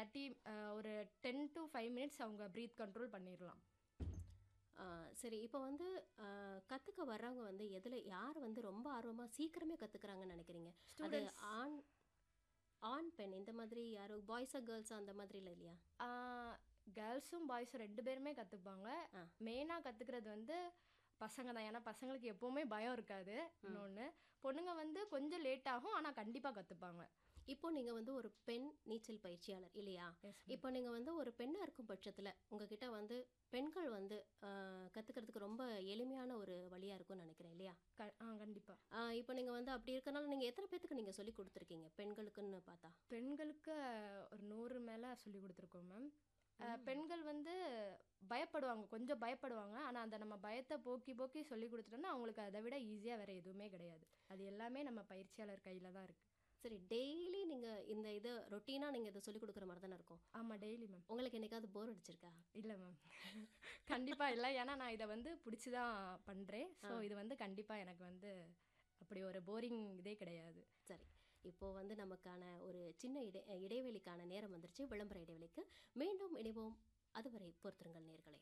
Thirty ஒரு ten to five minutes அவங்க breath control பண்ணிடலாம் ஆ, சரி இப்போ வந்து ஆ, கத்துக்க வர்றவங்க வந்து எதுல யார் வந்து ரொம்ப ஆர்வமா சீக்கிரமே கத்துக்கிறாங்கன்னு நினைக்கிறீங்க அது ஆண் ஆண் பெண் இந்த மாதிரி யாரும் பாய்ஸா கேர்ள்ஸா அந்த மாதிரி இல்லை இல்லையா கேர்ள்ஸும் பாய்ஸும் ரெண்டு பேருமே கற்றுப்பாங்க ஆ. மெயினாக கற்றுக்கிறது வந்து பசங்க தான் ஏன்னா பசங்களுக்கு எப்போவுமே பயம் இருக்காது இன்னொன்று பொண்ணுங்க வந்து கொஞ்சம் லேட் ஆகும் ஆனால் கண்டிப்பாக கற்றுப்பாங்க இப்போ நீங்க வந்து ஒரு பெண் நீச்சல் பயிற்சியாளர் இல்லையா Yes, இப்போ நீங்க வந்து ஒரு பெண்ணா இருக்கும் பட்சத்துல உங்ககிட்ட வந்து பெண்கள் வந்து ஆ, கத்துக்கிறதுக்கு ரொம்ப எளிமையான ஒரு வழியா இருக்கும்னு நினைக்கிறேன் இல்லையா க ஆ கண்டிப்பாக ஆ, இப்போ நீங்க வந்து அப்படி இருக்கனால நீங்க எத்தனை பேத்துக்கு நீங்க சொல்லி கொடுத்துருக்கீங்க பெண்களுக்குன்னு பார்த்தா பெண்களுக்கு ஒரு நூறு மேலே சொல்லி கொடுத்துருக்கோம் மேம் பெண்கள் வந்து பயப்படுவாங்க கொஞ்சம் பயப்படுவாங்க ஆனால் அந்த நம்ம பயத்தை போக்கி போக்கி சொல்லி கொடுத்துட்டோம்னா அவங்களுக்கு அதை விட ஈஸியாக வேறு எதுவுமே கிடையாது அது எல்லாமே நம்ம பயிற்சியாளர் கையில் தான் இருக்குது சரி டெய்லி நீங்க இந்த இது ரொட்டீனா நீங்க இதை சொல்லி கொடுக்குற மாதிரி தானே இருக்கும் ஆமாம் டெய்லி மேம் உங்களுக்கு என்னைக்காவது போர் அடிச்சிருக்கா இல்லை மேம் கண்டிப்பாக இல்லை ஏன்னா நான் இதை வந்து பிடிச்சி தான் பண்ணுறேன் ஸோ இது வந்து கண்டிப்பாக எனக்கு வந்து அப்படி ஒரு போரிங் இதே கிடையாது சரி இப்போ வந்து நமக்கான ஒரு சின்ன இடை இடைவெளிக்கான நேரம் வந்துருச்சு விளம்பர இடைவெளிக்கு மீண்டும் இணைவோம் அதுவரை பொறுத்திருங்கள் நேர்களே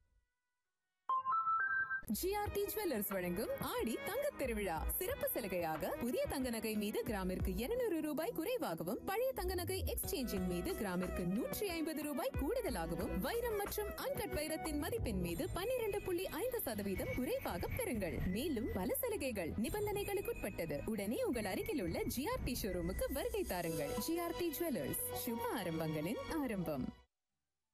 ஜிஆர்டி ஜுவல்லர்ஸ் வழங்கும் ஆடி தங்கத் திருவிழா சிறப்பு சலுகையாக புதிய தங்க நகை மீது கிராமிற்கு 200 ரூபாய் குறைவாகவும் பழைய தங்க நகை எக்ஸ்சேஞ்சின் மீது கிராமிற்கு நூற்றி ஐம்பது ரூபாய் கூடுதலாகவும் வைரம் மற்றும் அன்கட் வைரத்தின் மதிப்பின் மீது 12.5% புள்ளி ஐந்து சதவீதம் குறைவாக பெறுங்கள் மேலும் பல சலுகைகள் நிபந்தனைகளுக்குட்பட்டது உடனே உங்கள் அருகில் உள்ள ஜிஆர்டி ஷோரூமுக்கு வருகை தாருங்கள் ஜிஆர்டி ஜுவல்லர்ஸ் சுப ஆரம்பங்களின் ஆரம்பம்